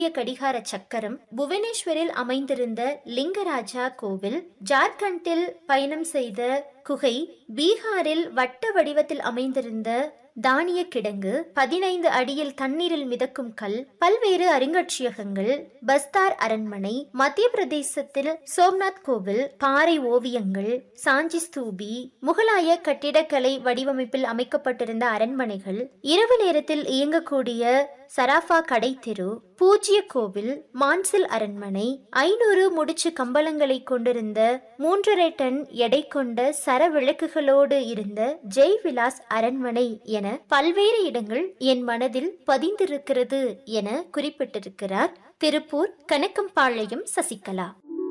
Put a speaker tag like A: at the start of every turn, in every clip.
A: கடிகார சக்கரம் புவனேஸ்வரில் அமைந்திருந்த லிங்கராஜா கோவில் ஜார்க்கண்டில் பயணம் செய்த குகை பீகாரில் வட்ட வடிவத்தில் அமைந்திருந்த தானிய கிடங்கு பதினைந்து அடியில் தண்ணீரில் மிதக்கும் கல் பல்வேறு அருங்காட்சியகங்கள் பஸ்தார் அரண்மனை மத்திய பிரதேசத்தில் சோம்நாத் கோவில் பாறை ஓவியங்கள் சாஞ்சி ஸ்தூபி முகலாய கட்டிடக்கலை வடிவமைப்பில் அமைக்கப்பட்டிருந்த அரண்மனைகள் இரவு நேரத்தில் இயங்கக்கூடிய சராஃபா கடை தெரு பூஜ்ய கோவில் மான்சில் அரண்மனை ஐநூறு முடிச்சு கம்பளங்களை கொண்டிருந்த மூன்றரை டன் எடை கொண்ட சர விளக்குகளோடு இருந்த ஜெய் விலாஸ் அரண்மனை என பல்வேறு இடங்கள் என் மனதில் பதிந்திருக்கிறது என குறிப்பிட்டிருக்கிறார் திருப்பூர் கனக்கம்பாளையம் சசிகலா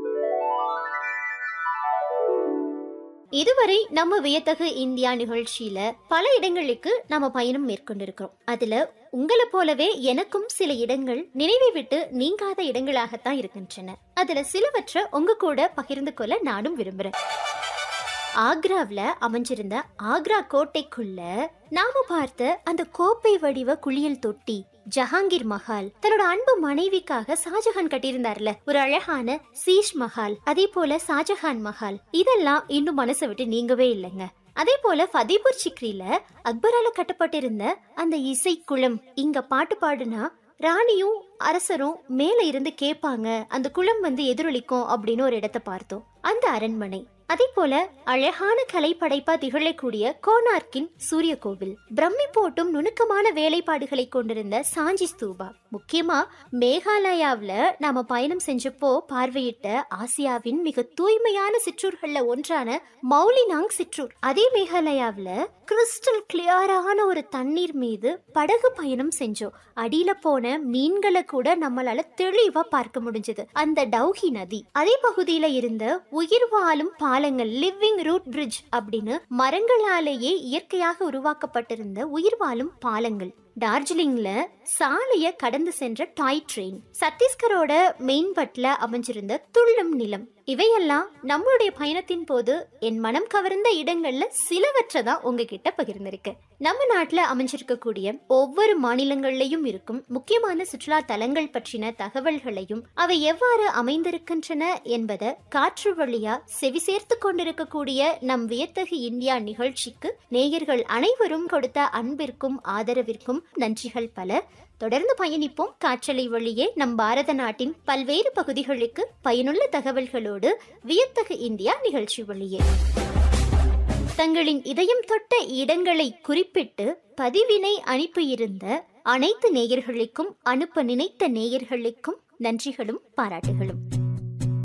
A: இதுவரை நம்ம வியத்தகு இந்தியா நிகழ்ச்சியில பல இடங்களுக்கு நாம பயணம் மேற்கொண்டிருக்கிறோம் அதுல உங்களை போலவே எனக்கும் சில இடங்கள் நினைவை விட்டு நீங்காத இடங்களாகத்தான் இருக்கின்றன அதுல சிலவற்றை உங்க கூட பகிர்ந்து கொள்ள நானும் விரும்புறேன் ஆக்ராவில் அமைஞ்சிருந்த ஆக்ரா கோட்டைக்குள்ள நாம பார்த்த அந்த கோப்பை வடிவ குளியல் தொட்டி ஜஹாங்கீர் மஹால் தன்னோட அன்பு மனைவிக்காக ஷாஜஹான் கட்டியிருந்தார்ல ஒரு அழகான சீஷ் மஹால் அதே போல ஷாஜஹான் மஹால் இதெல்லாம் இன்னும் மனசை விட்டு நீங்கவே இல்லைங்க அதே போல ஃபதேபூர் சிக்ரில அக்பரால கட்டப்பட்டிருந்த அந்த இசை குளம் இங்க பாட்டு பாடுனா ராணியும் அரசரும் மேல இருந்து கேட்பாங்க அந்த குளம் வந்து எதிரொலிக்கும் அப்படின்னு ஒரு இடத்தை பார்த்தோம் அந்த அரண்மனை அதே போல அழகான கலைப்படைப்பா திகழக்கூடிய கோனார்க்கின் சூரிய கோவில் பிரம்மி போட்டும் நுணுக்கமான வேலைப்பாடுகளை கொண்டிருந்த சாஞ்சி ஸ்தூபா முக்கியமா மேகாலயாவுல நாம பயணம் செஞ்சப்போ பார்வையிட்ட ஆசியாவின் மிக தூய்மையான சிற்றூர்கள்ல ஒன்றான மௌலினாங் சிற்றூர் அதே மேகாலயாவுல கிறிஸ்டல் கிளியரான ஒரு தண்ணீர் மீது படகு பயணம் செஞ்சோம் அடியில போன மீன்களை கூட நம்மளால தெளிவா பார்க்க முடிஞ்சது அந்த டவுஹி நதி அதே பகுதியில இருந்த உயிர் வாழும் பாலங்கள் லிவிங் ரூட் பிரிட்ஜ் அப்படின்னு மரங்களாலேயே இயற்கையாக உருவாக்கப்பட்டிருந்த உயிர் வாழும் பாலங்கள் டார்ஜிலிங்ல சாலைய கடந்து சென்ற டாய் ட்ரெயின் சத்தீஸ்கரோட மெயின்பட்ல அமைஞ்சிருந்த துள்ளும் நிலம் இவையெல்லாம் நம்மளுடைய பயணத்தின் போது என் மனம் கவர்ந்த இடங்கள்ல சிலவற்றை தான் உங்ககிட்ட பகிர்ந்திருக்கு நம்ம நாட்டுல அமைஞ்சிருக்கக்கூடிய ஒவ்வொரு மாநிலங்கள்லயும் இருக்கும் முக்கியமான சுற்றுலா தலங்கள் பற்றின தகவல்களையும் அவை எவ்வாறு அமைந்திருக்கின்றன என்பதை காற்று வழியா செவி சேர்த்து கொண்டிருக்கக்கூடிய நம் வியத்தகு இந்தியா நிகழ்ச்சிக்கு நேயர்கள் அனைவரும் கொடுத்த அன்பிற்கும் ஆதரவிற்கும் நன்றிகள் பல தொடர்ந்து பயணிப்போம் காற்றலை வழியே நம் பாரத நாட்டின் பல்வேறு பகுதிகளுக்கு பயனுள்ள தகவல்களோடு வியத்தகு இந்தியா நிகழ்ச்சி வழியே தங்களின் இதயம் தொட்ட இடங்களை குறிப்பிட்டு பதிவினை அனுப்பியிருந்த அனைத்து நேயர்களுக்கும் அனுப்ப நினைத்த நேயர்களுக்கும் நன்றிகளும் பாராட்டுகளும்